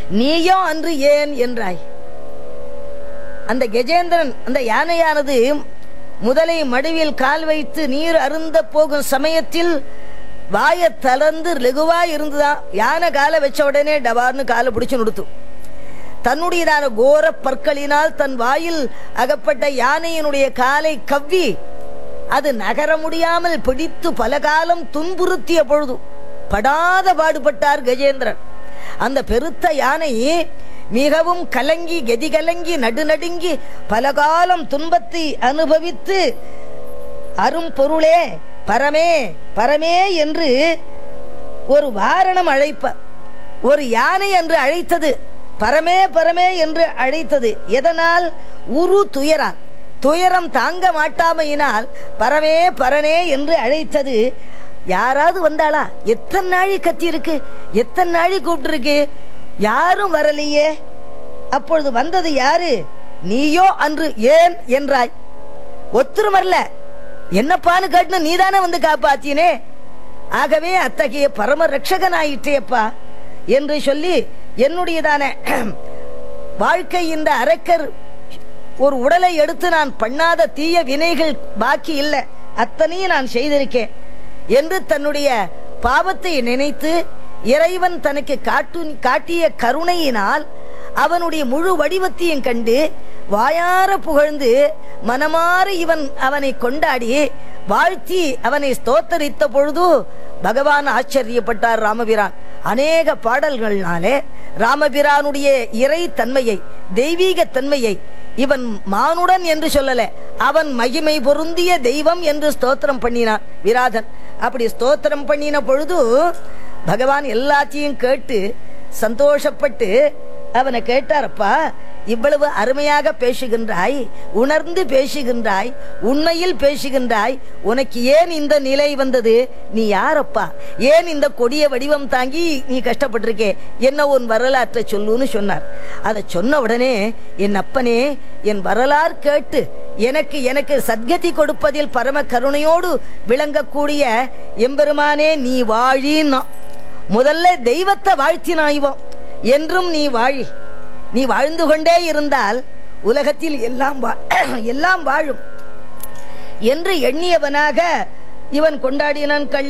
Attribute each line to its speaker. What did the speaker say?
Speaker 1: நீயோ அன்று ஏன் என்றாய் அந்த கஜேந்திரன் அந்த யானையானது முதலை மடுவில் கால் வைத்து நீர் அருந்த போகும் சமயத்தில் வாயை தளர்ந்து லெகுவா இருந்துதான் யானை காலை வச்ச உடனே டபார்னு காலை பிடிச்சு நிறுத்தும் தன்னுடையதான கோர பற்களினால் தன் வாயில் அகப்பட்ட யானையினுடைய காலை கவ்வி அது நகர முடியாமல் பிடித்து பல காலம் துன்புறுத்திய பொழுது படாத பாடுபட்டார் கஜேந்திரன் அந்த பெருத்த யானை மிகவும் கலங்கி கதி கலங்கி நடுநடுங்கி பல காலம் துன்பத்தை அனுபவித்து அரும் பொருளே பரமே பரமே என்று ஒரு வாரணம் அழைப்பார் ஒரு யானை என்று அழைத்தது பரமே பரமே என்று அழைத்தது எதனால் உரு துயரா துயரம் தாங்க மாட்டாமையினால் பரமே பரனே என்று அழைத்தது யாராவது வந்தாளா எத்தனை நாழி கத்தி இருக்கு எத்தனை நாழி கூப்பிட்டு யாரும் வரலையே அப்பொழுது வந்தது யாரு நீயோ அன்று ஏன் என்றாய் ஒத்துரும் வரல என்னப்பான்னு கேட்டு நீதானே வந்து காப்பாத்தினே ஆகவே அத்தகைய பரம ரட்சகனாயிற்றேப்பா என்று சொல்லி என்னுடையதான வாழ்க்கை இந்த அரக்கர் ஒரு உடலை எடுத்து நான் பண்ணாத தீய வினைகள் பாக்கி இல்லை அத்தனையும் நான் செய்திருக்கேன் என்று தன்னுடைய பாவத்தை நினைத்து இறைவன் தனக்கு காட்டு காட்டிய கருணையினால் அவனுடைய முழு வடிவத்தையும் கண்டு வாயார புகழ்ந்து மனமாற இவன் அவனை கொண்டாடி வாழ்த்தி அவனை ஸ்தோத்தரித்த பொழுது பகவான் ஆச்சரியப்பட்டார் ராமபிரான் அநேக பாடல்கள்னாலே ராமபிரானுடைய இறை தன்மையை தெய்வீக தன்மையை இவன் மானுடன் என்று சொல்லல அவன் மகிமை பொருந்திய தெய்வம் என்று ஸ்தோத்திரம் பண்ணினான் விராதன் அப்படி ஸ்தோத்திரம் பண்ணின பொழுது பகவான் எல்லாத்தையும் கேட்டு சந்தோஷப்பட்டு அவனை கேட்டாரப்பா இவ்வளவு அருமையாக பேசுகின்றாய் உணர்ந்து பேசுகின்றாய் உண்மையில் பேசுகின்றாய் உனக்கு ஏன் இந்த நிலை வந்தது நீ யாரப்பா ஏன் இந்த கொடிய வடிவம் தாங்கி நீ கஷ்டப்பட்டிருக்கே என்ன உன் வரலாற்றை சொல்லுன்னு சொன்னார் அதை சொன்ன உடனே என் அப்பனே என் வரலாறு கேட்டு எனக்கு எனக்கு சத்கதி கொடுப்பதில் பரம கருணையோடு விளங்கக்கூடிய எம்பெருமானே நீ வாழின்னா முதல்ல தெய்வத்தை வாழ்த்தினாய்வோம் என்றும் நீ வாழி நீ வாழ்ந்து கொண்டே இருந்தால் உலகத்தில் எல்லாம் வா- எல்லாம் வாழும் என்று எண்ணியவனாக இவன் கொண்டாடினான் கள்ள